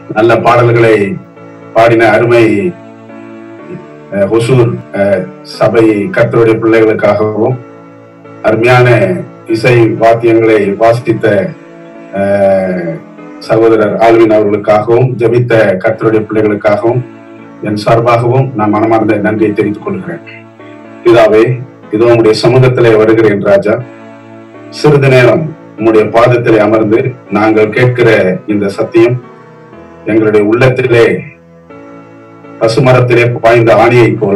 நல்ல பாடல்களை பாடின அருமை அஹ், ஹொசூர் அஹ், சபை கர்த்தருடைய பிள்ளைகளுக்காகவும் அருமையான இசை வாத்தியங்களை வாசித்த அஹ், சகோதரர் ஆல்வின் அவர்களுக்காகவும் ஜெபித்த கர்த்தருடைய பிள்ளைகளுக்காகவும் என் சார்பாகவும் நான் மனமார்ந்த நன்றியை தெரிவித்துக் கொள்கிறேன் பிதாவே இதோ உம்முடைய சமூகத்திலே வருகிறேன் ராஜா சிறிது நேரம் உம்முடைய பாதத்திலே அமர்ந்து நாங்கள் கேட்கிற இந்த சத்தியம் எங்களுடைய உள்ளத்திலே பசுமரத்திலே பாய்ந்த ஆணியைப் போல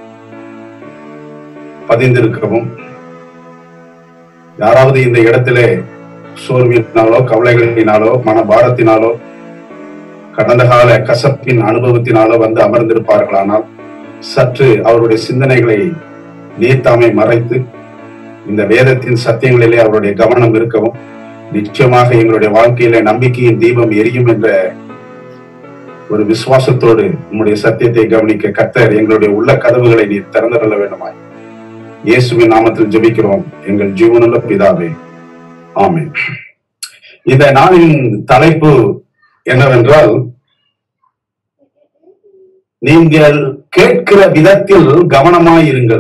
பதிந்திருக்கவும் யாராவது இந்த இடத்திலே சோர்வினாலோ கவலைகளினாலோ மனபாரத்தினாலோ கடந்த கால கசப்பின் அனுபவத்தினாலோ வந்து அமர்ந்திருப்பார்களானால் சற்று அவருடைய சிந்தனைகளை நீத்தாமை மறைத்து இந்த வேதத்தின் சத்தியங்களிலே அவருடைய கவனம் இருக்கவும் நிச்சயமாக எங்களுடைய வாழ்க்கையில நம்பிக்கையின் தீபம் எரியும் என்ற ஒரு விசுவாசத்தோடு உம்முடைய சத்தியத்தை கவனிக்க கர்த்தர் எங்களுடைய உள்ள கதவுகளை நீர் திறந்துள்ள வேண்டுமாய் இயேசுவின் நாமத்தில் ஜெபிக்கிறோம் எங்கள் ஜீவனுள்ள பிதாவே ஆமென் இந்த நாளின் தலைப்பு என்னவென்றால் நீங்கள் கேட்கிற விதத்தில் கவனமாயிருங்கள்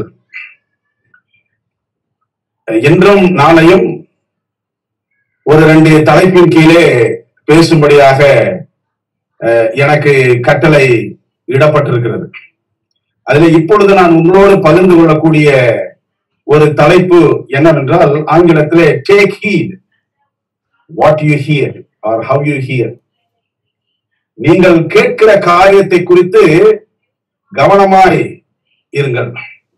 இன்றும் நாளையும் ஒரு ரெண்டு தலைப்பின் கீழே பேசும்படியாக அஹ், எனக்கு கட்டளை இடப்பட்டிருக்கிறது அதுல இப்பொழுது நான் உங்களோடு பகிர்ந்து கொள்ளக்கூடிய ஒரு தலைப்பு என்னவென்றால் ஆங்கிலத்திலே take heed what you hear or how you hear நீங்கள் கேட்கிற காரியத்தை குறித்து கவனமாய் இருங்கள்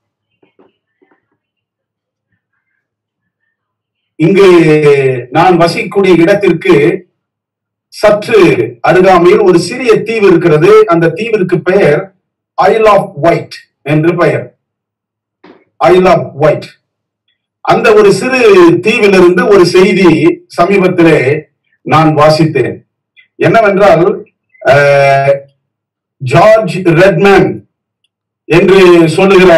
இங்கு நான் வசிக்கக்கூடிய இடத்திற்கு சற்று அருகாமையில் ஒரு சிறிய தீவு இருக்கிறது அந்த தீவிற்கு பெயர் ஐல் ஆஃப் ஒயிட் என்று பெயர் ஐல் ஆஃப் ஒயிட் அந்த ஒரு சிறு தீவிலிருந்து ஒரு செய்தி சமீபத்திலே நான் வாசித்தேன் என்னவென்றால் அஹ், ஜார்ஜ் ரெட்மேன் என்று சொல்லுகிற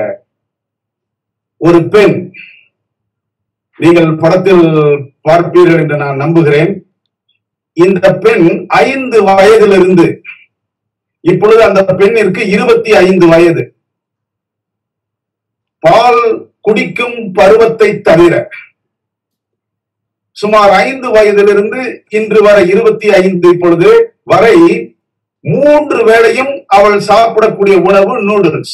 ஒரு பெண் நீங்கள் படத்தில் பார்ப்பீர்கள் என்று நான் நம்புகிறேன் இந்த பெண் ஐந்து வயதிலிருந்து இப்பொழுது அந்த பெண்ணிற்கு இருபத்தி ஐந்து வயது பால் குடிக்கும் பருவத்தை தவிர சுமார் ஐந்து வயதிலிருந்து இன்று வரை இருபத்தி ஐந்து இப்பொழுது வரை மூன்று வேளையும் அவள் சாப்பிடக்கூடிய உணவு நூடுல்ஸ்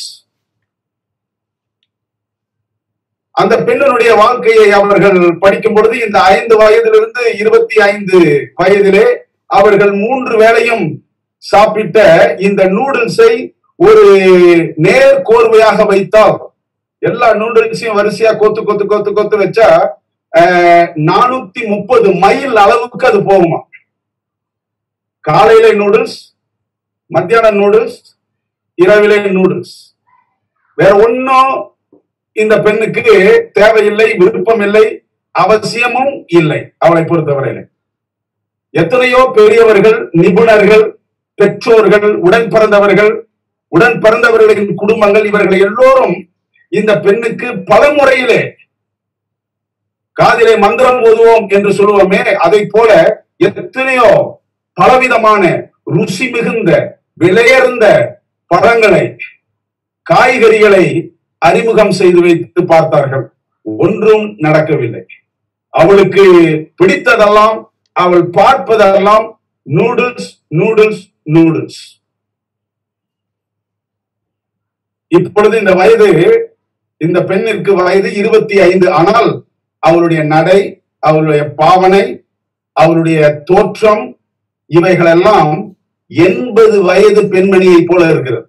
அந்த பெண்ணினுடைய வாழ்க்கையை அவர்கள் படிக்கும் பொழுது இந்த ஐந்து வயதிலிருந்து இருபத்தி ஐந்து வயதிலே அவர்கள் மூன்று வேளையும் சாப்பிட்ட இந்த நூடுல்ஸை ஒரு நேர் கோர்வையாக வைத்தால் எல்லா நூடுல்ஸையும் வரிசையா கொத்து கொத்து கொத்து கொத்து வச்சா நானூத்தி முப்பது மைல் அளவுக்கு அது போகுமா காலையில நூடுல்ஸ் மத்தியான நூடுல்ஸ் இரவிலே நூடுல்ஸ் வேற ஒன்னும் இந்த பெண்ணுக்கு தேவையில்லை விருப்பம் இல்லை அவசியமும் இல்லை அவளை பொறுத்தவரையில எத்தனையோ பெரியவர்கள் நிபுணர்கள் பெற்றோர்கள் உடன் பிறந்தவர்கள் உடன் பிறந்தவர்களின் குடும்பங்கள் இவர்கள் எல்லோரும் இந்த பெண்ணுக்கு பல முறையிலே காதிலே மந்திரம் ஓதுவோம் என்று சொல்லுவோமே அதை போல எத்தனையோ பலவிதமான ருசி மிகுந்த விலையர்ந்த பழங்களை காய்கறிகளை அறிமுகம் செய்து வைத்து பார்த்தார்கள் ஒன்றும் நடக்கவில்லை அவளுக்கு பிடித்ததெல்லாம் அவள் பார்ப்பதெல்லாம் நூடுல்ஸ் நூடுல்ஸ் நூடுல்ஸ் இப்பொழுது இந்த வயது இந்த பெண்ணிற்கு வயது இருபத்தி ஐந்து ஆனால் அவளுடைய நடை அவளுடைய பாவனை அவளுடைய தோற்றம் இவைகளெல்லாம் எண்பது வயது பெண்மணியை போல இருக்கிறது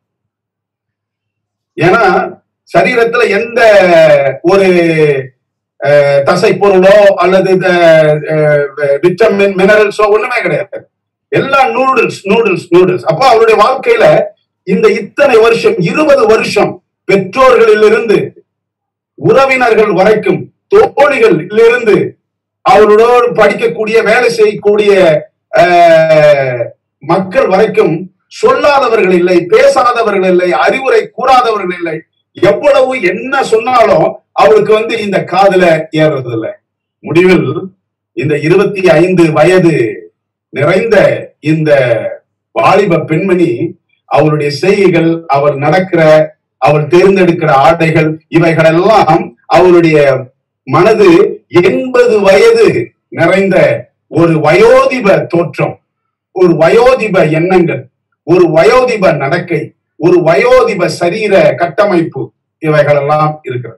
ஏன்னா சரீரத்துல எந்த ஒரு அஹ், தசை பொருளோ அல்லது விட்டமின் மினரல்ஸோ ஒண்ணுமே கிடையாது எல்லா நூடுல்ஸ் நூடுல்ஸ் நூடுல்ஸ் அப்போ அவருடைய வாழ்க்கையில இந்த இத்தனை வருஷம் இருபது வருஷம் பெற்றோர்களிலிருந்து உறவினர்கள் வரைக்கும் தோழிகளில் இருந்து அவர்களோடு படிக்கக்கூடிய வேலை செய்யக்கூடிய அஹ், மக்கள் வரைக்கும் சொல்லாதவர்கள் இல்லை பேசாதவர்கள் இல்லை அறிவுரை கூறாதவர்கள் இல்லை எவ்வளவு என்ன சொன்னாலும் அவளுக்கு வந்து இந்த காதுல ஏறுறது இல்லை முடிவில் இந்த இருபத்தி ஐந்து வயது நிறைந்த இந்த வாலிப பெண்மணி அவருடைய செய்கைகள் அவர் நடக்கிற அவர் தேர்ந்தெடுக்கிற ஆடைகள் இவைகளெல்லாம் அவருடைய மனது எண்பது வயது நிறைந்த ஒரு வயோதிப தோற்றம் ஒரு வயோதிப எண்ணங்கள் ஒரு வயோதிப நடக்கை ஒரு வயோதிப சரீர கட்டமைப்பு இவைகளெல்லாம் இருக்கிறது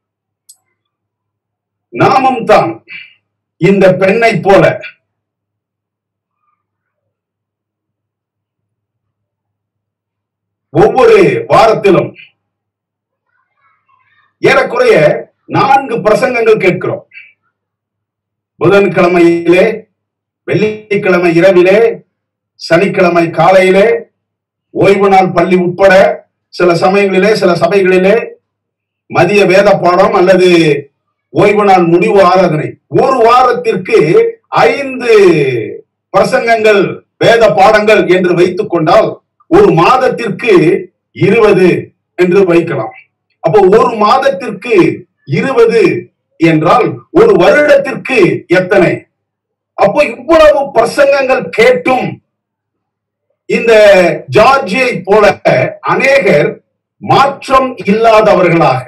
நாமும் தான் இந்த பெண்ணை போல ஒவ்வொரு வாரத்திலும் ஏறக்குறைய நான்கு பிரசங்கங்கள் கேட்கிறோம் புதன்கிழமையிலே வெள்ளிக்கிழமை இரவிலே சனிக்கிழமை காலையிலே ஓய்வு நாள் பள்ளி உட்பட சில சமயங்களிலே சில சபைகளிலே மதிய வேத பாடம் அல்லது ஓய்வு நாள் முடிவு ஆராதனை ஒரு வாரத்திற்கு ஐந்து பிரசங்கங்கள் வேத பாடங்கள் என்று வைத்துக் கொண்டால் ஒரு மாதத்திற்கு இருபது என்று வைக்கலாம் அப்போ ஒரு மாதத்திற்கு இருபது என்றால் ஒரு வருடத்திற்கு எத்தனை அப்போ இவ்வளவு பிரசங்கங்கள் கேட்டும் இந்த ஜார்ஜியை போல அநேகர் மாற்றம் இல்லாதவர்களாக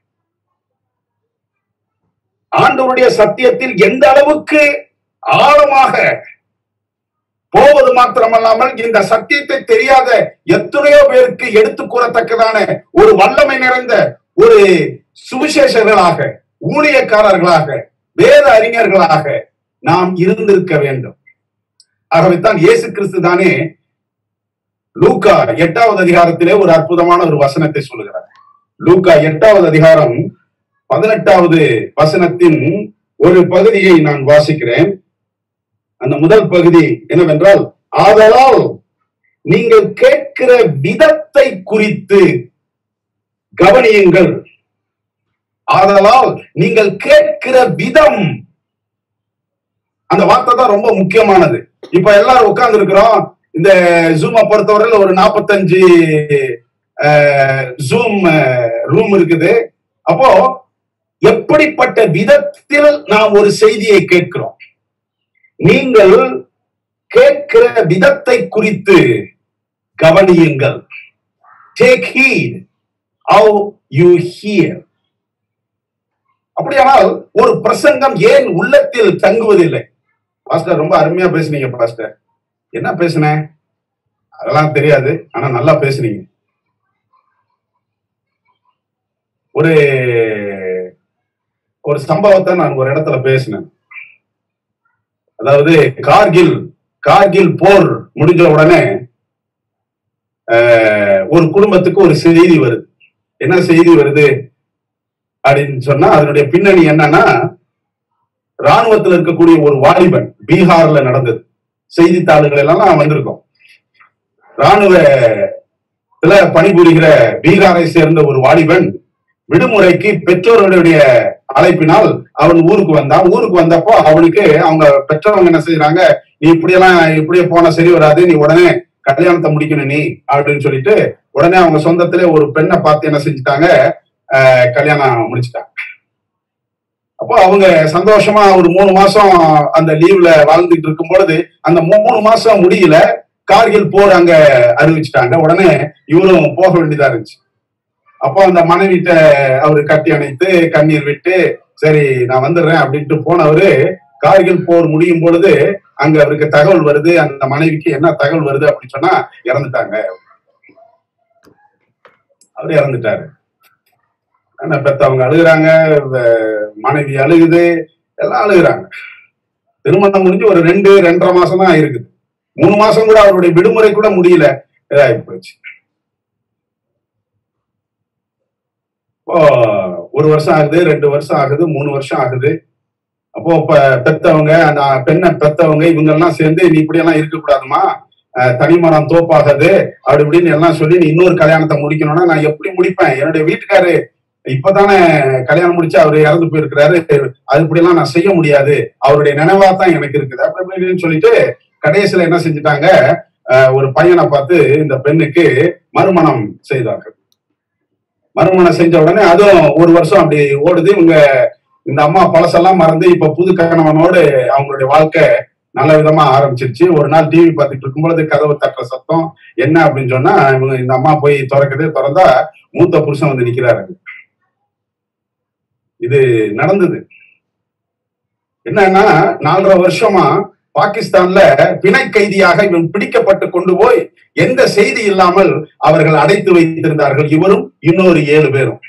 ஆண்டவருடைய சத்தியத்தில் எந்த அளவுக்கு ஆழமாக போவது மாத்திரமல்லாமல் இந்த சத்தியத்தை தெரியாத எத்தனையோ பேருக்கு எடுத்துக் கூறத்தக்கதான ஒரு வல்லமை நிறைந்த ஒரு சுவிசேஷர்களாக ஊழியக்காரர்களாக வேத அறிஞர்களாக நாம் இருந்திருக்க வேண்டும் ஆகவேத்தான் இயேசு கிறிஸ்து தானே லூக்கா எட்டாவது அதிகாரத்திலே ஒரு அற்புதமான ஒரு வசனத்தை சொல்லுகிறார் லூக்கா எட்டாவது அதிகாரம் பதினெட்டாவது வசனத்தின் ஒரு பகுதியை நான் வாசிக்கிறேன் அந்த முதல் பகுதி என்னவென்றால் ஆதலால் நீங்கள் கேட்கிற விதத்தை குறித்து கவனியுங்கள் ஆதலால் நீங்கள் கேட்கிற விதம் அந்த வார்த்தை தான் ரொம்ப முக்கியமானது இப்ப எல்லாரும் உட்கார்ந்து இருக்கிறோம் இந்த ஜூமை பொறுத்தவரையில ஒரு நாற்பத்தஞ்சு ஜூம் ரூம் இருக்குது அப்போ எப்படிப்பட்ட விதத்தில் நாம் ஒரு செய்தியை கேட்கிறோம் நீங்கள் கேட்கிற விதத்தை குறித்து கவனியுங்கள் take heed how you hear அப்படியானால் ஒரு பிரசங்கம் ஏன் உள்ளத்தில் தங்குவதில்லை பாஸ்டர் ரொம்ப அருமையா பேசுனீங்க பாஸ்டர் என்ன பேசுனேன் அதெல்லாம் தெரியாது ஆனா நல்லா பேசுனீங்க ஒரு ஒரு சம்பவத்தை நான் ஒரு இடத்துல பேசினேன் அதாவது கார்கில் கார்கில் போர் முடிஞ்ச உடனே ஆஹ், ஒரு குடும்பத்துக்கு ஒரு செய்தி வருது என்ன செய்தி வருது அப்படின்னு சொன்னா அதனுடைய பின்னணி என்னன்னா ராணுவத்தில் இருக்கக்கூடிய ஒரு வாலிபன் பீகார்ல நடந்தது செய்தித்தாளுகள் எல்லாம் வந்திருக்கும் ராணுவத்துல பணிபுரிகிற பீகாரை சேர்ந்த ஒரு வாலிபன் விடுமுறைக்கு பெற்றோர்களுடைய அழைப்பினால் அவன் ஊருக்கு வந்தான் ஊருக்கு வந்தப்போ அவனுக்கு அவங்க பெற்றவங்க என்ன செய்யறாங்க நீ இப்படியெல்லாம் இப்படியே போனா சரி வராது நீ உடனே கல்யாணத்தை முடிக்கணும் நீ அப்படின்னு சொல்லிட்டு உடனே அவங்க சொந்தத்திலே ஒரு பெண்ணை பார்த்து என்ன செஞ்சுட்டாங்க ஆஹ் கல்யாணம் முடிச்சிட்டாங்க அப்போ அவங்க சந்தோஷமா ஒரு மூணு மாசம் அந்த லீவ்ல வாழ்ந்துட்டு இருக்கும் பொழுது அந்த மூணு மாசம் முடியல கார்கில் போர் அங்க அறிவிச்சிட்டாங்க உடனே இவரும் போக வேண்டியதா இருந்துச்சு அப்போ அந்த மனைவிட்ட அவரு கட்டி அணைத்து கண்ணீர் விட்டு சரி நான் வந்துடுறேன் அப்படின்ட்டு போனவரு கார்கில் போர் முடியும் பொழுது அங்க அவருக்கு தகவல் வருது அந்த மனைவிக்கு என்ன தகவல் வருது அப்படின்னு சொன்னா இறந்துட்டாங்க அவரு இறந்துட்டாரு ஆனா பெத்தவங்க அழுகுறாங்க வ- மனைவி அழுகுது எல்லாம் அழுகுறாங்க திருமணம் முடிஞ்சு ஒரு ரெண்டு ரெண்டரை மாசம் தான் இருக்குது மூணு மாசம் கூட அவருடைய விடுமுறை கூட முடியல இதாகி போச்சு இப்போ ஒரு வருஷம் ஆகுது ரெண்டு வருஷம் ஆகுது மூணு வருஷம் ஆகுது அப்போ இப்ப பெத்தவங்க அந்த பெண்ணை பெத்தவங்க இவங்க எல்லாம் சேர்ந்து நீ இப்படி எல்லாம் இருக்கக்கூடாதுமா அஹ் தனிமரம் தோப்பாகாது அப்படி இப்படின்னு எல்லாம் சொல்லி நீ இன்னொரு கல்யாணத்தை முடிக்கணும்னா நான் எப்படி முடிப்பேன் என்னுடைய வீட்டுக்காரு இப்பதானே கல்யாணம் முடிச்சு அவர் இறந்து போயிருக்கிறாரு அது இப்படியெல்லாம் நான் செய்ய முடியாது அவருடைய நினைவா தான் எனக்கு இருக்குது அப்படி இப்படின்னு சொல்லிட்டு கடைசியில என்ன செஞ்சுட்டாங்க அஹ் ஒரு பையனை பார்த்து இந்த பெண்ணுக்கு மறுமணம் செய்தார்கள் மறுமணம் செஞ்ச உடனே அதுவும் ஒரு வருஷம் அப்படி ஓடுது இவங்க இந்த அம்மா பழசெல்லாம் மறந்து இப்ப புது கணவனோடு அவங்களுடைய வாழ்க்கை நல்ல விதமா ஆரம்பிச்சிருச்சு ஒரு நாள் டிவி பார்த்துட்டு இருக்கும்பொழுது கதவு தட்டுற சத்தம் என்ன அப்படின்னு சொன்னா இவங்க இந்த அம்மா போய் திறக்குது திறந்தா மூத்த புருஷன் வந்து நிக்கிறாரு இது நடந்தது என்னன்னா நாலரை வருஷமா பாகிஸ்தான்ல பிணை கைதியாக இவன் பிடிக்கப்பட்டு கொண்டு போய் எந்த செய்தி இல்லாமல் அவர்கள் அடைத்து வைத்திருந்தார்கள் இவரும் இன்னொரு ஏழு பேரும்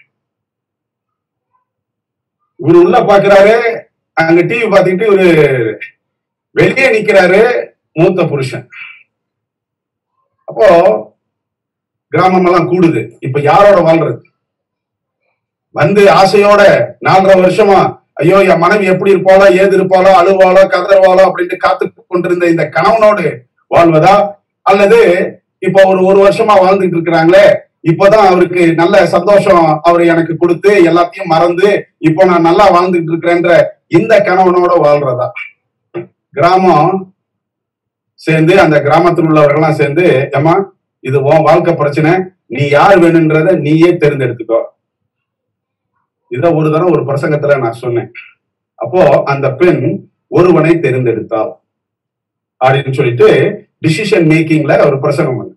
இவர் உள்ள பாக்குறாரு அங்க டிவி பாத்துக்கிட்டு இவரு வெளியே நிக்கிறாரு மூத்த புருஷன் அப்போ கிராமம் எல்லாம் கூடுது இப்ப யாரோட வாழ்றது வந்து ஆசையோட நாலரை வருஷமா ஐயோ என் மனைவி எப்படி இருப்பாளோ ஏது இருப்பாளோ அழுவாளோ கதறுவாளோ அப்படின்ட்டு காத்து கொண்டிருந்த இந்த கணவனோடு வாழ்வதா அல்லது இப்போ ஒரு ஒரு வருஷமா வாழ்ந்துட்டு இருக்கிறாங்களே இப்போதான் அவருக்கு நல்ல சந்தோஷம் அவர் எனக்கு கொடுத்து எல்லாத்தையும் மறந்து இப்போ நான் நல்லா வாழ்ந்துட்டு இருக்கிறேன்ற இந்த கணவனோட வாழ்றதா கிராமம் சேர்ந்து அந்த கிராமத்தில் உள்ளவர்கள்லாம் சேர்ந்து ஏமா இது உன் வாழ்க்கை பிரச்சனை நீ யார் வேணுன்றத நீயே தேர்ந்தெடுத்துக்கோ இத ஒரு தடவை ஒரு பிரசங்கத்துல நான் சொன்னேன் அப்போ அந்த பெண் ஒருவனை தேர்ந்தெடுத்தாள் அப்படின்னு சொல்லிட்டு டிசிஷன் மேக்கிங்ல ஒரு பிரசங்கம் பண்ணு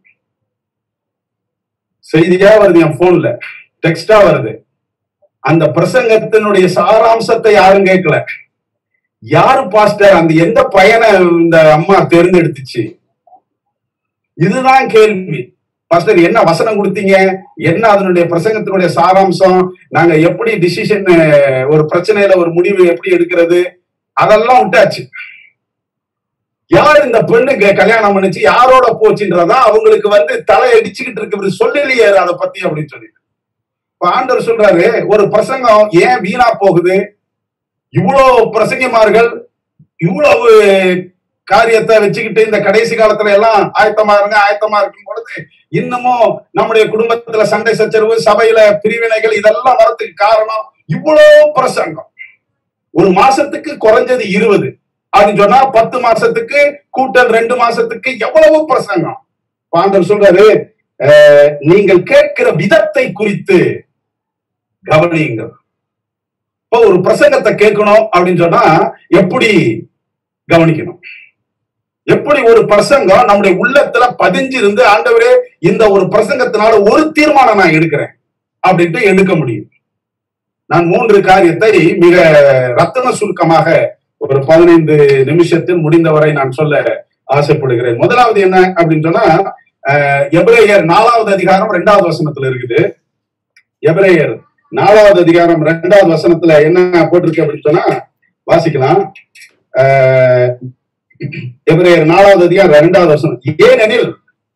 செய்தியா வருது என் போன்ல டெக்ஸ்டா வருது அந்த பிரசங்கத்தினுடைய சாராம்சத்தை யாரும் கேட்கல யாரு பாஸ்டர் அந்த எந்த பையனை இந்த அம்மா தேர்ந்தெடுத்துச்சு இதுதான் கேள்வி பாஸ்டர் என்ன வசனம் கொடுத்தீங்க என்ன அதனுடைய பிரசங்கத்தினுடைய சாராம்சம் நாங்க எப்படி டிசிஷன் ஒரு பிரச்சனையில ஒரு முடிவு எப்படி எடுக்கிறது அதெல்லாம் விட்டாச்சு யார் இந்த பெண்ணுக்கு கல்யாணம் பண்ணுச்சு யாரோட போச்சுன்றதா அவங்களுக்கு வந்து தலை அடிச்சுக்கிட்டு இருக்கு சொல்லலையே அதை பத்தி அப்படின்னு சொல்லி இப்ப ஆண்டவர் சொல்றாரு ஒரு பிரசங்கம் ஏன் வீணா போகுது இவ்வளவு பிரசங்கமார்கள் இவ்வளவு காரியத்தை வச்சுக்கிட்டு இந்த கடைசி காலத்துல எல்லாம் ஆயத்தமா இருங்க ஆயத்தமா இருக்கும் பொழுது இன்னமும் நம்முடைய குடும்பத்துல சண்டை சச்சரவு சபையில பிரிவினைகள் இதெல்லாம் வரதுக்கு காரணம் இவ்வளவு பிரசங்கம் ஒரு மாசத்துக்கு குறைஞ்சது இருபது அப்படின்னு சொன்னா பத்து மாசத்துக்கு கூட்டல் ரெண்டு மாசத்துக்கு எவ்வளவு பிரசங்கம் பாண்டர் சொல்றாரு அஹ், நீங்கள் கேட்கிற விதத்தை குறித்து கவனியுங்கள் இப்போ ஒரு பிரசங்கத்தை கேட்கணும் அப்படின்னு சொன்னா எப்படி கவனிக்கணும் எப்படி ஒரு பிரசங்கம் நம்முடைய உள்ளத்துல பதிஞ்சிருந்து ஆண்டவரே இந்த ஒரு பிரசங்கத்தினால ஒரு தீர்மானம் நான் எடுக்கிறேன் அப்படின்ட்டு எடுக்க முடியும் நான் மூன்று காரியத்தை மிக ரத்தன சுருக்கமாக ஒரு பதினைந்து நிமிஷத்தில் முடிந்தவரை நான் சொல்ல ஆசைப்படுகிறேன் முதலாவது என்ன அப்படின்னு சொன்னா அஹ், எபிரேயர் நாலாவது அதிகாரம் இரண்டாவது வசனத்துல இருக்குது எபிரேயர் நாலாவது அதிகாரம் இரண்டாவது வசனத்துல என்ன போட்டிருக்கு அப்படின்னு சொன்னா வாசிக்கலாம் அஹ், எபிரேயர் நாலாவது அதிகாரம் இரண்டாவது வசனம் ஏனெனில்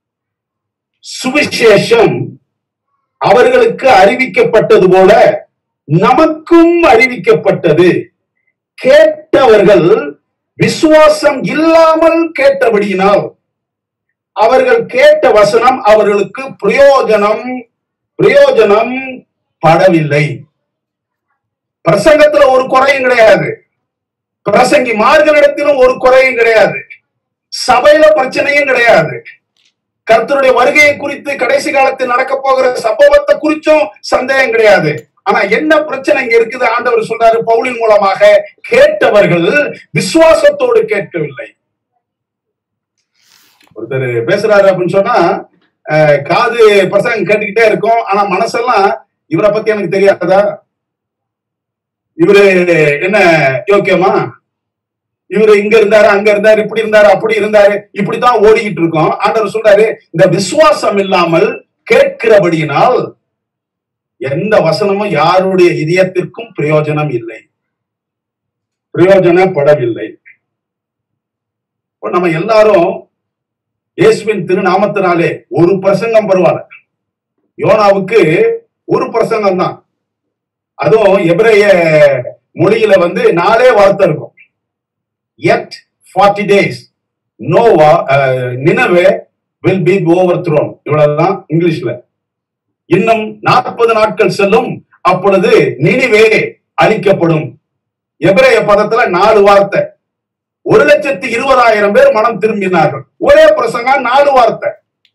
சுவிசேஷம் அவர்களுக்கு அறிவிக்கப்பட்டது போல நமக்கும் அறிவிக்கப்பட்டது கேட்டவர்கள் விசுவாசம் இல்லாமல் கேட்டபடியினால் அவர்கள் கேட்ட வசனம் அவர்களுக்கு பிரயோஜனம் பிரயோஜனம் படவில்லை பிரசங்கத்துல ஒரு குறையும் கிடையாது பிரசங்கி மார்களிடத்திலும் ஒரு குறையும் கிடையாது சபையில பிரச்சனையும் கிடையாது கர்த்தருடைய வருகையை குறித்து கடைசி காலத்தில் நடக்க போகிற சம்பவத்தை குறிச்சும் சந்தேகம் கிடையாது ஆனா என்ன பிரச்சனை இங்க இருக்குது ஆண்டவர் சொல்றாரு பவுலின் மூலமாக கேட்டவர்கள் விசுவாசத்தோடு கேட்கவில்லை ஒருத்தர் பேசுறாரு அப்படின்னு சொன்னா அஹ், காது பிரசங்கம் கேட்டுக்கிட்டே இருக்கும் ஆனா மனசெல்லாம் இவரை பத்தி எனக்கு தெரியாதா இவரு என்ன யோக்கியமா இவரு இங்க இருந்தாரு அங்க இருந்தாரு இப்படி இருந்தாரு அப்படி இருந்தாரு இப்படித்தான் ஓடிக்கிட்டு இருக்கோம் ஆண்டவர் சொல்றாரு இந்த விசுவாசம் இல்லாமல் கேட்கிறபடியினால் எந்த வசனமும் யாருடைய இதயத்திற்கும் பிரயோஜனம் இல்லை பிரயோஜனப்படவில்லை இப்போ நம்ம எல்லாரும் இயேசுவின் திருநாமத்தினாலே ஒரு பிரசங்கம் பரவாயில்ல யோனாவுக்கு ஒரு பிரசங்கம் தான் அதுவும் எபிரேய மொழியில வந்து நாலே வார்த்தை இருக்கும் yet 40 days Noah நினவே will be overthrown இவ்வளவுதான் இங்கிலீஷ்ல இன்னும் நாற்பது நாட்கள் செல்லும் அப்பொழுது நினிவே அழிக்கப்படும் எபிரேய பதத்துல நாலு வார்த்தை ஒரு லட்சத்தி இருபதாயிரம் பேர் மனம் திரும்பினார்கள் ஒரே பிரசங்கம் நாலு வார்த்தை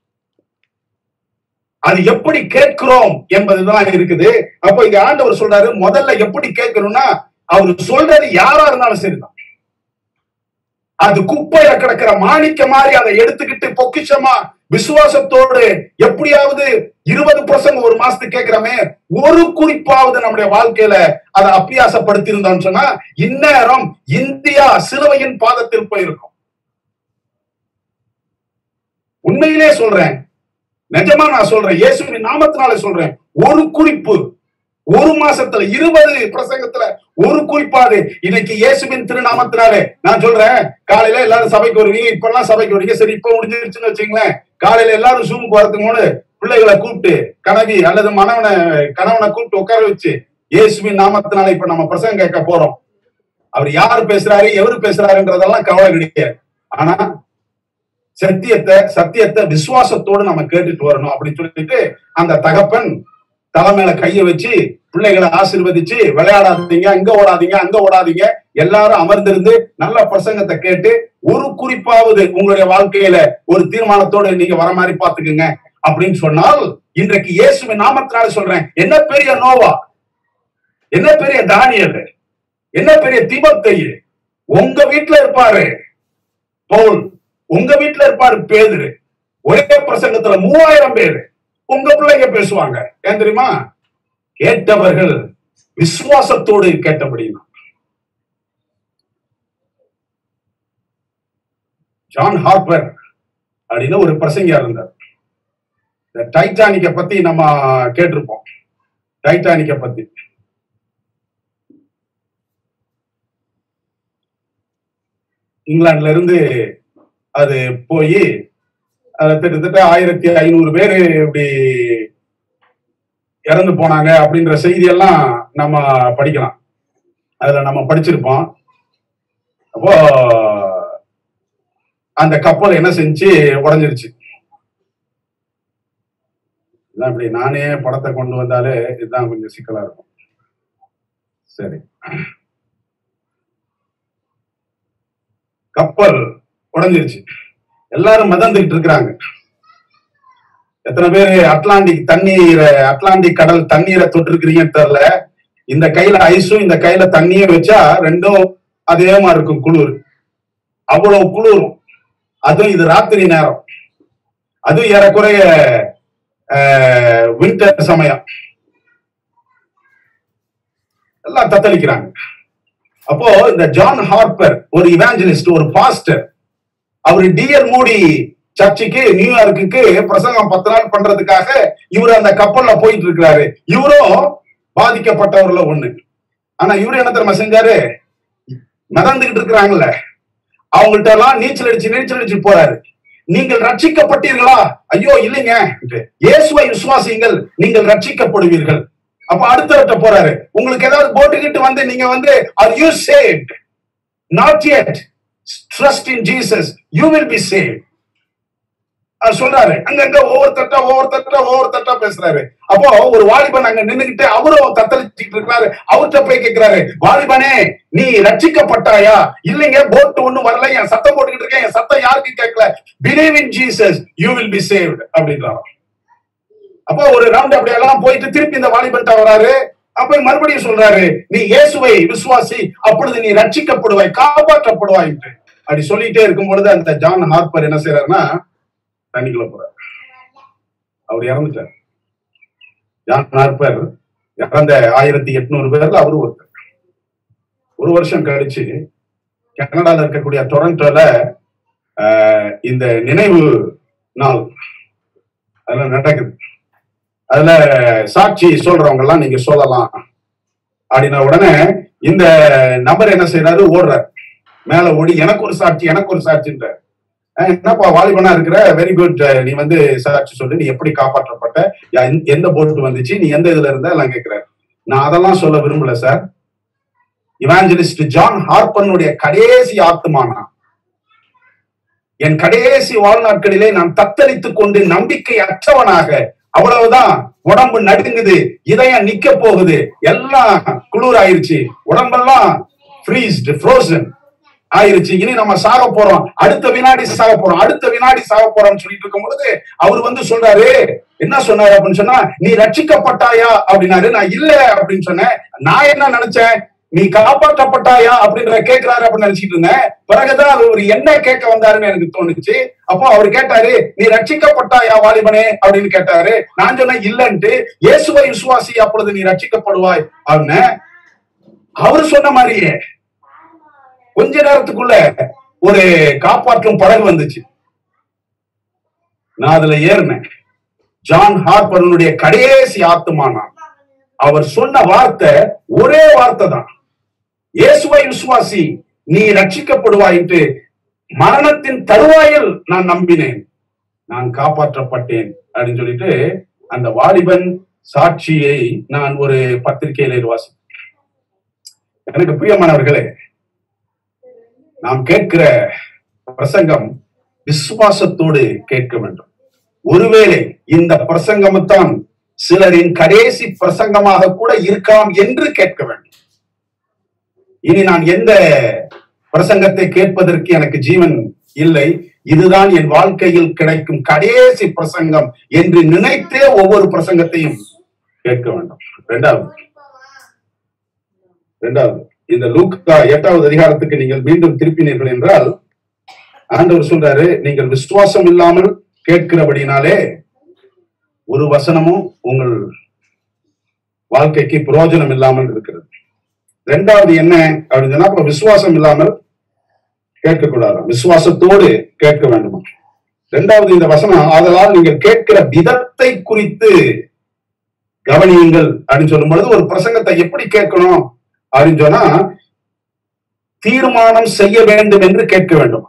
அது எப்படி கேட்கிறோம் என்பதுதான் இருக்குது அப்ப இங்க ஆண்டவர் சொல்றாரு முதல்ல எப்படி கேட்கணும்னா அவர் சொல்றது யாரா இருந்தாலும் சரிதான் அது குப்பையில கிடக்கிற மாணிக்க மாதிரி அதை எடுத்துக்கிட்டு பொக்கிஷமா விசுவாசத்தோடு எப்படியாவது இருபது பிரசங்க ஒரு மாசத்துக்கு கேட்கிறோமே ஒரு குறிப்பாவது நம்முடைய வாழ்க்கையில அதை அப்பியாசப்படுத்தி இருந்தோம்னு சொன்னா இந்நேரம் இந்தியா சிலுவையின் பாதத்தில் போயிருக்கும் உண்மையிலே சொல்றேன் நிஜமா நான் சொல்றேன் இயேசுவின் நாமத்தினால சொல்றேன் ஒரு குறிப்பு ஒரு மாசத்துல இருபது பிரசங்கத்துல ஒரு குறிப்பாது இன்னைக்கு இயேசுவின் திருநாமத்தினாலே நான் சொல்றேன் காலையில எல்லாரும் சபைக்கு வருவீங்க இப்ப எல்லாம் சபைக்கு வருவீங்க சரி இப்ப முடிஞ்சிருச்சுன்னு வச்சுங்களேன் காலையில எல்லாரும் ஜூமுக்கு வரதுக்கு முன்னாடி பிள்ளைகளை கூப்பிட்டு கனவி அல்லது மனவனை கணவனை கூப்பிட்டு உட்கார வச்சு இயேசுவின் நாமத்தினால இப்ப நம்ம பிரசங்கம் கேட்க போறோம் அவர் யார் பேசுறாரு எவரு பேசுறாருன்றதெல்லாம் கவலை கிடையாது ஆனா சத்தியத்தை சத்தியத்தை விசுவாசத்தோடு நம்ம கேட்டுட்டு வரணும் அப்படின்னு சொல்லிட்டு அந்த தகப்பன் தலைமையில கைய வச்சு பிள்ளைகளை ஆசீர்வதிச்சு விளையாடாதீங்க அங்க ஓடாதீங்க அங்க ஓடாதீங்க எல்லாரும் அமர்ந்திருந்து நல்ல பிரசங்கத்தை கேட்டு ஒரு குறிப்பாவது உங்களுடைய வாழ்க்கையில ஒரு தீர்மானத்தோடு நீங்க வர மாதிரி பாத்துக்குங்க அப்படின்னு சொன்னால் இன்றைக்கு இயேசுவின் நாமத்தினால சொல்றேன் என்ன பெரிய நோவா என்ன பெரிய தானியல் என்ன பெரிய திபத்தையு உங்க வீட்டுல இருப்பாரு பவுல் உங்க வீட்டுல இருப்பாரு பேதுரு ஒரே பிரசங்கத்துல மூவாயிரம் பேரு உங்க பிள்ளைங்க பேசுவாங்க ஏன் தெரியுமா கேட்டவர்கள் விசுவாசத்தோடு கேட்டபடினா ஜான் ஹார்பர் அப்படின்னு ஒரு பிரசங்கியா இருந்தார் இந்த டைட்டானிக்க பத்தி நம்ம கேட்டிருப்போம் டைட்டானிக்க பத்தி இங்கிலாந்துல இருந்து அது போய் அதுல கிட்டத்தட்ட ஆயிரத்தி ஐநூறு பேர் இப்படி இறந்து போனாங்க அப்படின்ற செய்தியெல்லாம் நம்ம படிக்கலாம் அதுல நம்ம படிச்சிருப்போம் அப்போ அந்த கப்பல் என்ன செஞ்சு உடஞ்சிருச்சு இதான் இப்படி நானே படத்தை கொண்டு வந்தாலே இதுதான் கொஞ்சம் சிக்கலா இருக்கும் சரி கப்பல் உடஞ்சிருச்சு எல்லாரும் மிதந்துகிட்டு இருக்கிறாங்க எத்தனை பேர் அட்லாண்டிக் தண்ணீரை அட்லாண்டிக் கடல் தண்ணீரை தொட்டிருக்கிறீங்கன்னு தெரியல இந்த கையில ஐஸும் இந்த கையில தண்ணியும் வச்சா ரெண்டும் அதே மாதிரி இருக்கும் குளிர் அவ்வளவு குளிரும் அதுவும் இது ராத்திரி நேரம் அதுவும் ஏறக்குறைய வின்டர் சமயம் எல்லாம் தத்தளிக்கிறாங்க அப்போ இந்த ஜான் ஹார்பர் ஒரு இவாஞ்சலிஸ்ட் ஒரு பாஸ்டர் அவர் டிஎல் மூடி சர்ச்சுக்கு நியூயார்க்குக்கு பிரசங்கம் பத்து நாள் பண்றதுக்காக இவர் அந்த கப்பல்ல போயிட்டு இருக்கிறாரு இவரும் பாதிக்கப்பட்டவர்ல ஒண்ணு ஆனா இவரு என்ன தெரியுமா செஞ்சாரு மிதந்துகிட்டு இருக்கிறாங்கல்ல அவங்கள்ட்ட எல்லாம் நீச்சல் அடிச்சு நீச்சல் அடிச்சு போறாரு நீங்கள் ரட்சிக்கப்பட்டீர்களா ஐயோ இல்லைங்க இயேசுவை விசுவாசியுங்கள் நீங்கள் ரட்சிக்கப்படுவீர்கள் அப்ப அடுத்தவர்கிட்ட போறாரு உங்களுக்கு ஏதாவது போட்டுக்கிட்டு வந்து நீங்க வந்து are you saved not yet trust in Jesus you will be save சொல்றாரு அங்கங்க ஒவ்வொரு தட்டா ஒவ்வொரு தட்டா ஒவ்வொரு தட்டா பேசுறாரு அப்போ ஒரு வாலிபன் அங்க நின்னுகிட்டு அவரும் தத்தளிச்சுட்டு இருக்காரு அவர்கிட்ட போய் கேட்கிறாரு வாலிபனே நீ ரட்சிக்கப்பட்டாயா இல்லைங்க போட்டு ஒண்ணும் வரல என் சத்தம் போட்டுக்கிட்டு இருக்கேன் என் சத்தம் யாருக்கு கேட்கல believe in Jesus you will be saved அப்படின்றாராம் அப்போ ஒரு ரவுண்ட் அப்படி எல்லாம் போயிட்டு திருப்பி இந்த வாலிபன்ட்ட வராரு அப்ப மறுபடியும் சொல்றாரு நீ இயேசுவை விசுவாசி அப்பொழுது நீ ரட்சிக்கப்படுவாய் காப்பாற்றப்படுவாய் அப்படி சொல்லிட்டே இருக்கும் பொழுது அந்த ஜான் ஹார்பர் என்ன செய்யறாருன்னா தண்ணிக்குள்ள போறாரு அவர் இறந்துட்டார் ஜான் ஹார்பர் இறந்த ஆயிரத்தி எட்நூறு பேர்ல அவரு ஒருத்தர் ஒரு வருஷம் கழிச்சு கனடால இருக்கக்கூடிய டொரண்டோல இந்த நினைவு நாள் அதெல்லாம் நடக்குது அதுல சாட்சி சொல்றவங்க எல்லாம் நீங்க சொல்லலாம் அப்படின்ன உடனே இந்த நபர் என்ன செய்யறாரு ஓடுறார் மேல ஓடி எனக்கு ஒரு சாட்சி எனக்கு ஒரு சாட்சின்ற என்னப்பா வாலிபனா இருக்கிற வெரி குட் நீ வந்து சாட்சி சொல்லு நீ எப்படி காப்பாற்றப்பட்ட எந்த போட்டு வந்துச்சு நீ எந்த இதுல இருந்த எல்லாம் கேட்கிற நான் அதெல்லாம் சொல்ல விரும்பல சார் இவாஞ்சலிஸ்ட் ஜான் ஹார்பனுடைய கடைசி ஆத்மானா என் கடைசி வாழ்நாட்களிலே நான் தத்தளித்துக் கொண்டு நம்பிக்கை அற்றவனாக அவ்வளவுதான் உடம்பு நடுங்குது இதயம் நிக்க போகுது எல்லாம் குளிர் ஆயிருச்சு உடம்பெல்லாம் ஃப்ரீஸ்ட் ஃப்ரோசன் ஆயிருச்சு இனி நம்ம சாக போறோம் அடுத்த வினாடி சாக போறோம் அடுத்த வினாடி சாக போறோம்னு சொல்லிட்டு இருக்கும் பொழுது அவர் வந்து சொல்றாரு என்ன சொன்னாரு அப்படின்னு சொன்னா நீ ரட்சிக்கப்பட்டாயா அப்படின்னாரு நான் இல்ல அப்படின்னு சொன்னேன் நான் என்ன நினைச்சேன் நீ காப்பாற்றப்பட்டாயா அப்படின்ற கேட்கிறாரு அப்படின்னு நினைச்சிட்டு இருந்தேன் பிறகுதான் அது ஒரு என்ன கேட்க வந்தாருன்னு எனக்கு தோணுச்சு அப்போ அவர் கேட்டாரு நீ ரட்சிக்கப்பட்டாயா வாலிபனே அப்படின்னு கேட்டாரு நான் சொன்னேன் இல்லன்ட்டு இயேசுவை விசுவாசி அப்பொழுது நீ ரட்சிக்கப்படுவாய் அப்படின்னு அவர் சொன்ன மாதிரியே கொஞ்ச நேரத்துக்குள்ள ஒரு காப்பாற்றும் படகு வந்துச்சு நான் அதுல ஏறினேன் ஜான் ஹார்பருடைய கடைசி ஆத்துமானான் அவர் சொன்ன வார்த்தை ஒரே வார்த்தை தான் இயேசுவை விசுவாசி நீ ரட்சிக்கப்படுவாய் என்று மரணத்தின் தருவாயில் நான் நம்பினேன் நான் காப்பாற்றப்பட்டேன் அப்படின்னு சொல்லிட்டு அந்த வாலிபன் சாட்சியை நான் ஒரு பத்திரிகையில வாசித்தேன் எனக்கு பிரியமானவர்களே நாம் கேட்கிற பிரசங்கம் விசுவாசத்தோடு கேட்க வேண்டும் ஒருவேளை இந்த பிரசங்கம்தான் சிலரின் கடைசி பிரசங்கமாக கூட இருக்கலாம் என்று கேட்க வேண்டும் இனி நான் எந்த பிரசங்கத்தை கேட்பதற்கு எனக்கு ஜீவன் இல்லை இதுதான் என் வாழ்க்கையில் கிடைக்கும் கடைசி பிரசங்கம் என்று நினைத்தே ஒவ்வொரு பிரசங்கத்தையும் கேட்க வேண்டும் இரண்டாவது இரண்டாவது இந்த லூக்கா எட்டாவது அதிகாரத்துக்கு நீங்கள் மீண்டும் திருப்பினீர்கள் என்றால் ஆண்டவர் சொல்றாரு நீங்கள் விசுவாசம் இல்லாமல் கேட்கிறபடினாலே ஒரு வசனமும் உங்கள் வாழ்க்கைக்கு பிரயோஜனம் இல்லாமல் இருக்கிறது ரெண்டாவது என்ன அப்படின்னு சொன்னா அப்ப விசுவாசம் இல்லாமல் கேட்கக்கூடாது விசுவாசத்தோடு கேட்க வேண்டுமா ரெண்டாவது இந்த வசனம் ஆதலால் நீங்கள் கேட்கிற விதத்தை குறித்து கவனியுங்கள் அப்படின்னு சொல்லும் பொழுது ஒரு பிரசங்கத்தை எப்படி கேட்கணும் அப்படின்னு சொன்னா தீர்மானம் செய்ய வேண்டும் என்று கேட்க வேண்டும்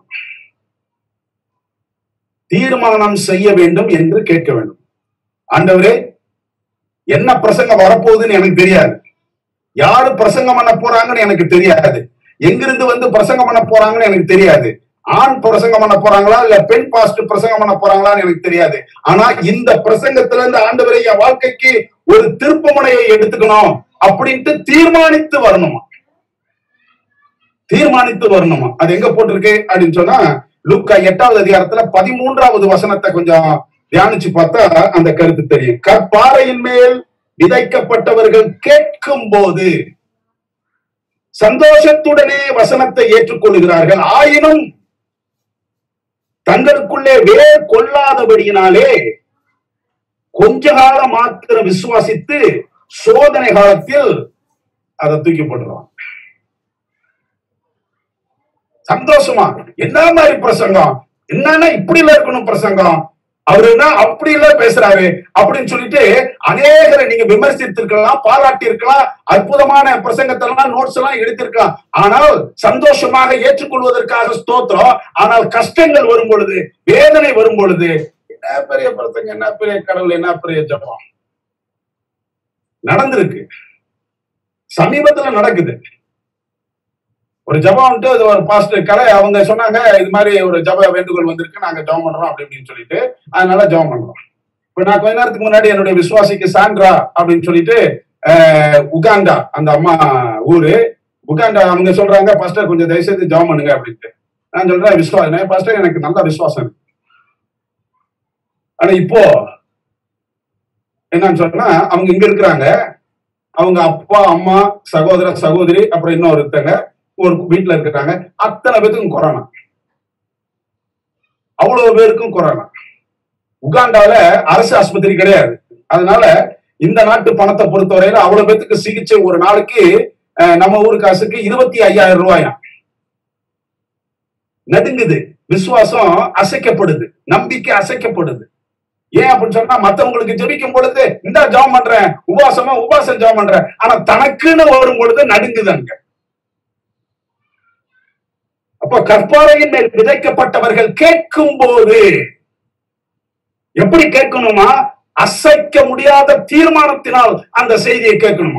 தீர்மானம் செய்ய வேண்டும் என்று கேட்க வேண்டும் ஆண்டவரே என்ன பிரசங்கம் வரப்போகுதுன்னு எனக்கு தெரியாது யாரு பிரசங்கம் பண்ண போறாங்கன்னு எனக்கு தெரியாது எங்கிருந்து வந்து பிரசங்கம் பண்ண போறாங்கன்னு எனக்கு தெரியாது ஆண் பிரசங்கம் பண்ண போறாங்களா இல்ல பெண் பாஸ்ட் பிரசங்கம் பண்ண போறாங்களான்னு எனக்கு தெரியாது ஆனா இந்த பிரசங்கத்துல இருந்து ஆண்டவரை என் வாழ்க்கைக்கு ஒரு திருப்புமுனையை எடுத்துக்கணும் அப்படின்ட்டு தீர்மானித்து வரணுமா தீர்மானித்து வரணுமா அது எங்க போட்டிருக்கு அப்படின்னு சொன்னா லூக்கா எட்டாவது அதிகாரத்துல பதிமூன்றாவது வசனத்தை கொஞ்சம் தியானிச்சு பார்த்தா அந்த கருத்து தெரியும் கற்பாறையின் மேல் விதைக்கப்பட்டவர்கள் கேட்கும் போது சந்தோஷத்துடனே வசனத்தை ஏற்றுக்கொள்கிறார்கள் ஆயினும் தங்களுக்குள்ளே வேர் கொள்ளாதபடியினாலே கொஞ்ச காலம் மாத்திரம் விசுவாசித்து சோதனை காலத்தில் அதை தூக்கி போட்டுருவாங்க சந்தோஷமா என்ன மாதிரி பிரசங்கம் என்னன்னா இப்படி எல்லாம் இருக்கணும் பிரசங்கம் அவரு என்ன அப்படி எல்லாம் பேசுறாரு அப்படின்னு சொல்லிட்டு அநேகரை நீங்க விமர்சித்திருக்கலாம் பாராட்டி இருக்கலாம் அற்புதமான பிரசங்கத்தை எல்லாம் நோட்ஸ் எல்லாம் எடுத்திருக்கலாம் ஆனால் சந்தோஷமாக ஏற்றுக்கொள்வதற்காக ஸ்தோத்திரம் ஆனால் கஷ்டங்கள் வரும் பொழுது வேதனை வரும் பொழுது என்ன பெரிய பிரசங்க என்ன பெரிய கடவுள் என்ன பெரிய ஜபம் நடந்திருக்கு சமீபத்துல நடக்குது ஒரு ஜபம் வந்துட்டு அது ஒரு பாஸ்டர் கலை அவங்க சொன்னாங்க இது மாதிரி ஒரு ஜப வேண்டுகோள் வந்திருக்கு நாங்க ஜபம் பண்றோம் அப்படி இப்படின்னு சொல்லிட்டு அதனால ஜபம் பண்றோம் இப்ப நான் கொஞ்ச நேரத்துக்கு முன்னாடி என்னுடைய விசுவாசிக்கு சாண்ட்ரா அப்படின்னு சொல்லிட்டு அஹ், உகாண்டா அந்த அம்மா ஊரு உகாண்டா அவங்க சொல்றாங்க பாஸ்டர் கொஞ்சம் தயவு செய்து ஜபம் பண்ணுங்க அப்படின்ட்டு நான் சொல்றேன் விசுவாசம் பாஸ்டர் எனக்கு நல்ல விசுவாசம் இருக்கு ஆனா இப்போ என்னன்னு சொன்னா அவங்க இங்க இருக்கிறாங்க அவங்க அப்பா அம்மா சகோதர சகோதரி அப்புறம் இன்னொருத்தங்க ஒரு வீட்டுல இருக்கிறாங்க அத்தனை பேருக்கும் கொரோனா அவ்வளவு பேருக்கும் கொரோனா உகாண்டால அரசு ஆஸ்பத்திரி கிடையாது அதனால இந்த நாட்டு பணத்தை பொறுத்தவரையில அவ்வளவு பேத்துக்கு சிகிச்சை ஒரு நாளைக்கு அஹ், நம்ம ஊர் காசுக்கு இருபத்தி ஐயாயிரம் ரூபாயாம் நடுங்குது விசுவாசம் அசைக்கப்படுது நம்பிக்கை அசைக்கப்படுது ஏன் அப்படின்னு சொன்னா மத்தவங்களுக்கு ஜெபிக்கும் பொழுது இந்த ஜெபம் பண்றேன் உபாசமா உபாசம் ஜெபம் பண்றேன் ஆனா தனக்குன்னு வரும் பொழுது நடுங்குது அங்க அப்ப கற்பாறையின் மேல் விதைக்கப்பட்டவர்கள் கேட்கும் போது எப்படி கேட்கணுமா அசைக்க முடியாத தீர்மானத்தினால் அந்த செய்தியை கேட்கணுமா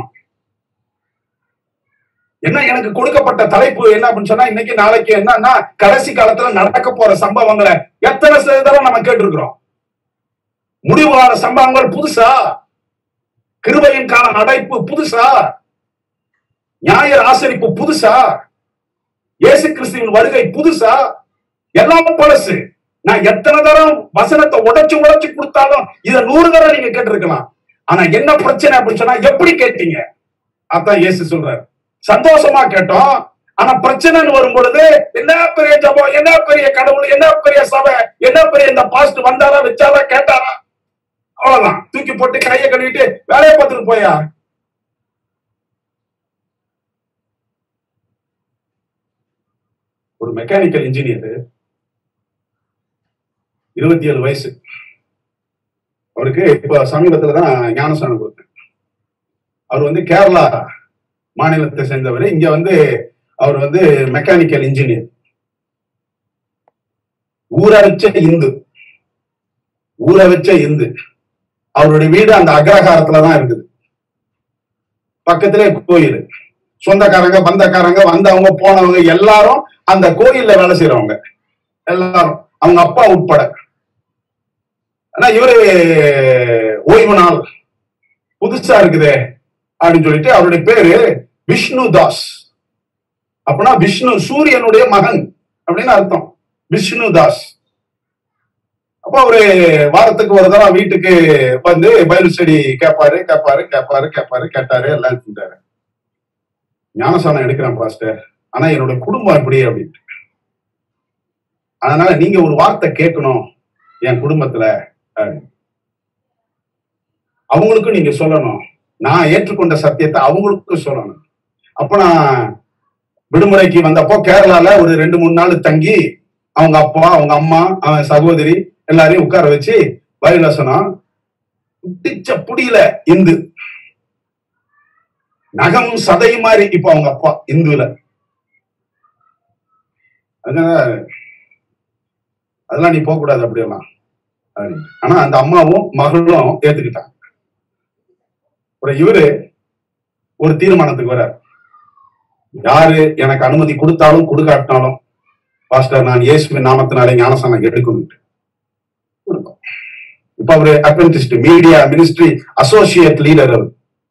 என்ன எனக்கு கொடுக்கப்பட்ட தலைப்பு என்ன அப்படின்னு சொன்னா இன்னைக்கு நாளைக்கு என்னன்னா கடைசி காலத்துல நடக்க போற சம்பவங்களை எத்தனை தடவை நம்ம கேட்டிருக்கிறோம் முடிவான சம்பவங்கள் புதுசா கிருபையின் கால அடைப்பு புதுசா ஞாயிறு ஆசரிப்பு புதுசா இயேசு கிறிஸ்துவின் வருகை புதுசா எல்லாம் பழசு நான் எத்தனை தரம் வசனத்தை உடைச்சு உடைச்சு கொடுத்தாலும் இத நூறு தரம் நீங்க கேட்டிருக்கலாம் ஆனா என்ன பிரச்சனை அப்படின்னு சொன்னா எப்படி கேட்டீங்க அதான் இயேசு சொல்றாரு சந்தோஷமா கேட்டோம் ஆனா பிரச்சனைன்னு வரும் பொழுது என்ன பெரிய ஜபம் என்ன பெரிய கடவுள் என்ன பெரிய சபை என்ன பெரிய இந்த பாஸ்ட் வந்தாரா வச்சாரா கேட்டாரா அவ்வளவுதான் தூக்கி போட்டு கையை கழுவிட்டு வேலையை பார்த்துட்டு போயா ஒரு மெக்கானிக்கல் இன்ஜினியர் இருபத்தி ஏழு வயசு அவருக்கு இப்ப சமீபத்துல தான் ஞானஸ்தானம் கொடுத்தேன் அவர் வந்து கேரளா மாநிலத்தை சேர்ந்தவர் இங்க வந்து அவர் வந்து மெக்கானிக்கல் இன்ஜினியர் ஊற வச்ச இந்து ஊற வச்ச இந்து அவருடைய வீடு அந்த அக்ரஹாரத்துல தான் இருக்குது பக்கத்திலே கோயில் சொந்தக்காரங்க பந்தக்காரங்க வந்தவங்க போனவங்க எல்லாரும் அந்த கோயில்ல வேலை செய்யறவங்க எல்லாரும் அவங்க அப்பா உட்பட ஆனா இவரு ஓய்வு நாள் புதுசா இருக்குதே அப்படின்னு சொல்லிட்டு அவருடைய பேரு விஷ்ணு தாஸ் அப்படின்னா விஷ்ணு சூரியனுடைய மகன் அப்படின்னு அர்த்தம் விஷ்ணு தாஸ் அப்போ அவரு வாரத்துக்கு ஒரு தடவை வீட்டுக்கு வந்து பைபிள் ஸ்டடி கேட்பாரு கேட்பாரு கேட்பாரு கேட்பாரு கேட்டாரு எல்லாம் செஞ்சாரு ஞானசானம் எடுக்கிறேன் பாஸ்டர் ஆனா என்னோட குடும்பம் எப்படி அப்படின்னு அதனால நீங்க ஒரு வார்த்தை கேட்கணும் என் குடும்பத்துல அப்படின்னு. அவங்களுக்கும் நீங்க சொல்லணும் நான் ஏற்றுக்கொண்ட சத்தியத்தை அவங்களுக்கும் சொல்லணும் அப்ப நான் விடுமுறைக்கு வந்தப்போ கேரளால ஒரு ரெண்டு மூணு நாள் தங்கி அவங்க அப்பா அவங்க அம்மா அவன் சகோதரி எல்லாரையும் உட்கார வச்சு பயிலசனம் பிடிச்ச புடியில இந்து நகமும் சதையும் மாதிரி இப்ப அவங்க அப்பா இந்துல அதனால அதெல்லாம் நீ போக கூடாது அப்படியெல்லாம் அப்படின்னு. ஆனா அந்த அம்மாவும் மகளும் ஏத்துக்கிட்டாங்க அப்புறம் இவரு ஒரு தீர்மானத்துக்கு வர்றார் யாரு எனக்கு அனுமதி கொடுத்தாலும் கொடுக்காட்டினாலும் பாஸ்டர் நான் இயேசுவின் நாமத்தினாலே ஞானசானம் எடுக்கணும் கொடுத்தோம் இப்ப அவரு apprentice media ministry associate leader அவர்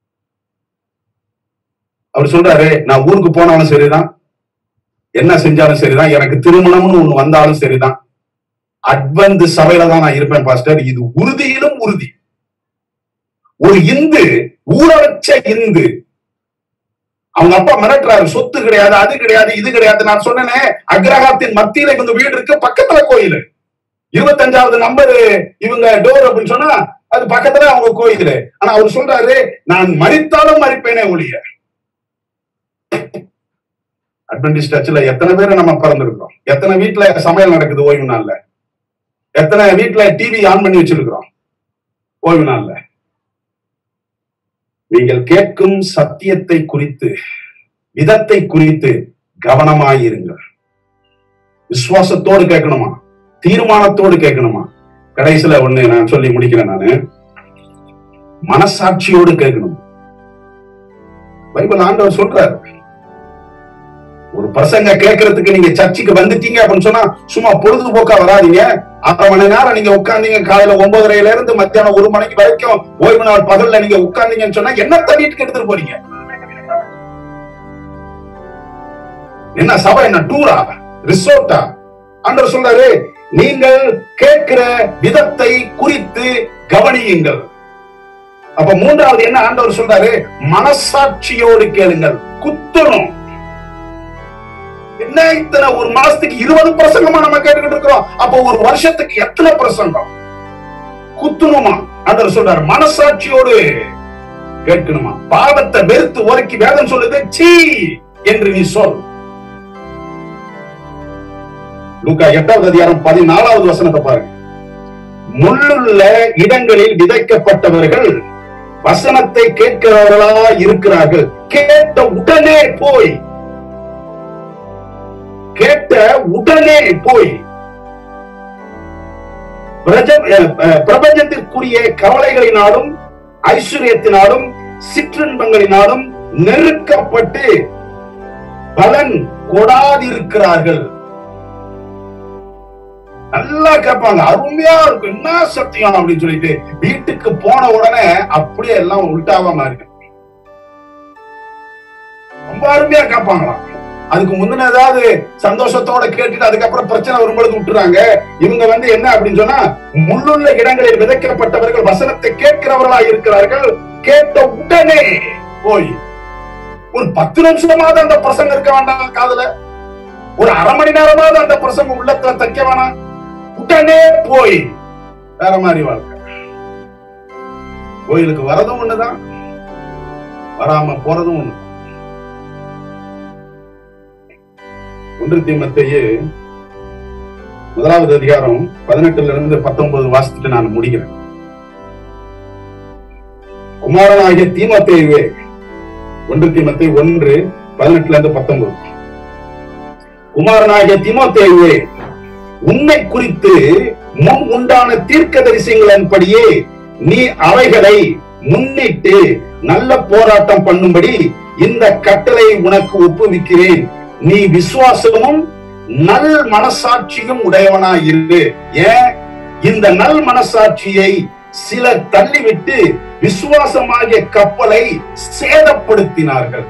அவர் சொல்றாரு நான் ஊருக்கு போனாலும் சரிதான் என்ன செஞ்சாலும் சரிதான் எனக்கு திருமணம்னு ஒண்ணு வந்தாலும் சரிதான் அட்வந்து சபையில தான் நான் இருப்பேன் பாஸ்டர் இது உறுதியிலும் உறுதி ஒரு இந்து ஊற வச்ச இந்து அவங்க அப்பா மிரட்டுறாரு சொத்து கிடையாது அது கிடையாது இது கிடையாது நான் சொன்னேனே அக்ரஹாரத்தின் மத்தியில இவங்க வீடு இருக்கு பக்கத்துல கோயில் இருபத்தஞ்சாவது நம்பர் இவங்க டோர் அப்படின்னு சொன்னா அது பக்கத்துல அவங்க கோயில் ஆனா அவர் சொல்றாரு நான் மறித்தாலும் மறிப்பேனே ஒழிய அட்வென்டிஸ்ட் சர்ச்சில் எத்தனை பேர் நம்ம பிறந்திருக்கிறோம் எத்தனை வீட்டுல சமையல் நடக்குது ஓய்வு நாள்ல எத்தனை வீட்டுல டிவி ஆன் பண்ணி வச்சிருக்கிறோம் ஓய்வு நாள்ல நீங்கள் கேட்கும் சத்தியத்தை குறித்து விதத்தை குறித்து கவனமாயிருங்கள் விசுவாசத்தோடு கேட்கணுமா தீர்மானத்தோடு கேட்கணுமா கடைசியில ஒண்ணு நான் சொல்லி முடிக்கிறேன் நானு மனசாட்சியோடு கேட்கணும் பைபிள் ஆண்டவர் சொல்றாரு ஒரு பசங்க கேட்கறதுக்கு நீங்க சர்ச்சுக்கு வந்துட்டீங்க அப்படின்னு சொன்னா சும்மா பொழுதுபோக்கா வராதீங்க அரை மணி நேரம் நீங்க உட்கார்ந்தீங்க காலையில ஒன்பதரையில இருந்து மத்தியானம் ஒரு மணிக்கு வரைக்கும் ஓய்வு நாள் பகல்ல நீங்க உட்கார்ந்தீங்கன்னு சொன்னா என்னத்த வீட்டுக்கு எடுத்துட்டு போறீங்க என்ன சபை என்ன டூரா ரிசோர்ட்டா ஆண்டவர் சொல்றாரு நீங்கள் கேட்கிற விதத்தை குறித்து கவனியுங்கள் அப்ப மூன்றாவது என்ன ஆண்டவர் சொல்றாரு மனசாட்சியோடு கேளுங்கள் குத்தணும் என்ன இத்தனை ஒரு மாசத்துக்கு இருபது பிரசங்கமா நம்ம கேட்டுக்கிட்டு இருக்கிறோம் அப்ப ஒரு வருஷத்துக்கு எத்தனை பிரசங்கம் குத்துணுமா ஆண்டவர் சொல்றாரு மனசாட்சியோடு கேட்கணுமா பாவத்தை வெறுத்து உரைக்கி வேதம் சொல்லுது சீ என்று நீ சொல் லூக்கா எட்டாவது அதிகாரம் பதினாலாவது வசனத்தை பாருங்க முள்ளுள்ள இடங்களில் விதைக்கப்பட்டவர்கள் வசனத்தை கேட்கிறவர்களா இருக்கிறார்கள் கேட்ட உடனே போய் கேட்ட உடனே போய் பிரஜ- அஹ், அஹ், பிரபஞ்சத்திற்குரிய கவலைகளினாலும் ஐஸ்வர்யத்தினாலும் சிற்றின்பங்களினாலும் நெருக்கப்பட்டு பலன் கொடாதிருக்கிறார்கள் நல்லா கேட்பாங்க அருமையா இருக்கும் என்ன சத்தியம் அப்படின்னு சொல்லிட்டு வீட்டுக்கு போன உடனே அப்படியே எல்லாம் உள்டாவா மாறி ரொம்ப அருமையா கேட்பாங்களாம் அதுக்கு முந்தின ஏதாவது சந்தோஷத்தோட கேட்டுட்டு அதுக்கப்புறம் பிரச்சனை வரும்பொழுது விட்டுறாங்க இவங்க வந்து என்ன அப்படின்னு சொன்னா முள்ளுள்ள இடங்களில் விதைக்கப்பட்டவர்கள் வசனத்தை கேட்கிறவர்களா இருக்கிறார்கள் கேட்ட உடனே போய் ஒரு பத்து நிமிஷமாவது அந்த பிரசங்கம் இருக்க வேண்டாம் காதுல ஒரு அரை மணி நேரமாவது அந்த பிரசங்கம் உள்ளத்துல தைக்க வேணாம் உடனே போய் வேற மாதிரி வாழ்க்கை கோயிலுக்கு வரதும் ஒண்ணுதான் வராம போறதும் ஒண்ணு ஒன்று தீமத்தையே முதலாவது அதிகாரம் பதினெட்டுல இருந்து பத்தொன்பது வாசித்துட்டு நான் முடிக்கிறேன் குமாரனாகிய தீமத்தேயுவே ஒன்று தீமத்தை ஒன்று பதினெட்டுல இருந்து பத்தொன்பது குமாரனாகிய தீமோத்தேயுவே உன்னை குறித்து முன் உண்டான தீர்க்க தரிசனங்களின்படியே நீ அவைகளை முன்னிட்டு நல்ல போராட்டம் பண்ணும்படி இந்த கட்டளை உனக்கு ஒப்புவிக்கிறேன் நீ விசுவாசமும் நல் மனசாட்சியும் உடையவனாய் இரு ஏன் இந்த நல் மனசாட்சியை சிலர் தள்ளிவிட்டு விசுவாசமாகிய கப்பலை சேதப்படுத்தினார்கள்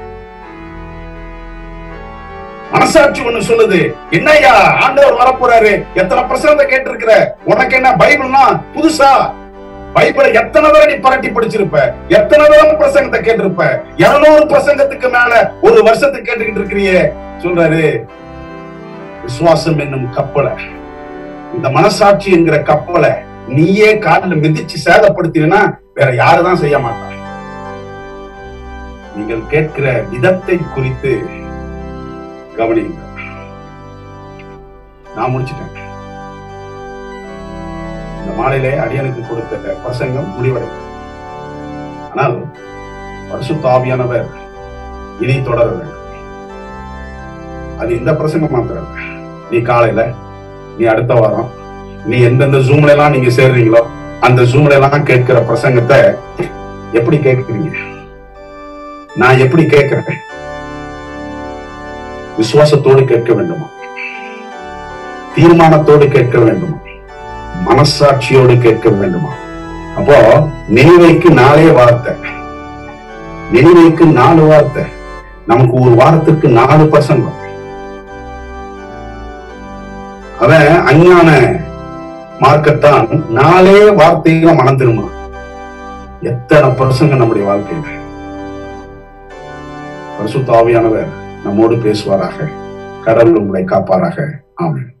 மனசாட்சி ஒண்ணு சொல்லுது என்னய்யா ஆண்டவர் வரப்போறாரு எத்தனை பிரசங்கத்தை கேட்டிருக்கிற உனக்கு என்ன பைபிள்னா புதுசா பைபிளை எத்தனை தடவை நீ பரட்டி படிச்சிருப்ப எத்தனை தடவை பிரசங்கத்தை கேட்டிருப்ப இருநூறு பிரசங்கத்துக்கு மேல ஒரு வருஷத்துக்கு கேட்டுக்கிட்டு இருக்கிறியே சொல்றாரு விசுவாசம் என்னும் கப்பலை இந்த மனசாட்சி என்கிற கப்பலை நீயே காலில் மிதிச்சு சேதப்படுத்தினா வேற யாருதான் செய்ய மாட்டாங்க நீங்கள் கேட்கிற விதத்தை குறித்து கவனிங்க நான் முடிச்சிட்டேன் இந்த மாலையிலே அடியனுக்கு கொடுத்த பிரசங்கம் முடிவடையும் ஆனால் பரிசுத்த ஆவியானவர் இனி தொடர வேண்டும் அது இந்த பிரசங்கம் மாத்திரம் இல்ல. நீ காலையில நீ அடுத்த வாரம் நீ எந்தெந்த ஜூம்ல எல்லாம் நீங்க சேர்றீங்களோ அந்த ஜூம்ல எல்லாம் கேட்கிற பிரசங்கத்தை எப்படி கேட்கிறீங்க நான் எப்படி கேட்கிறேன் விசுவாசத்தோடு கேட்க வேண்டுமா தீர்மானத்தோடு கேட்க வேண்டுமா மனசாட்சியோடு கேட்க வேண்டுமா அப்போ நினைவைக்கு நாளே வார்த்தை நினைவைக்கு நாலு வார்த்தை நமக்கு ஒரு வாரத்துக்கு நாலு பர்சன்ட் அவன் அஞ்ஞான மார்க்கத்தான் நாலே வார்த்தையில மனம் திரும்பினான் எத்தனை பிரசங்க நம்முடைய வாழ்க்கையில பரிசுத்த ஆவியானவர் நம்மோடு பேசுவாராக கடவுள் உங்களை காப்பாராக ஆமென்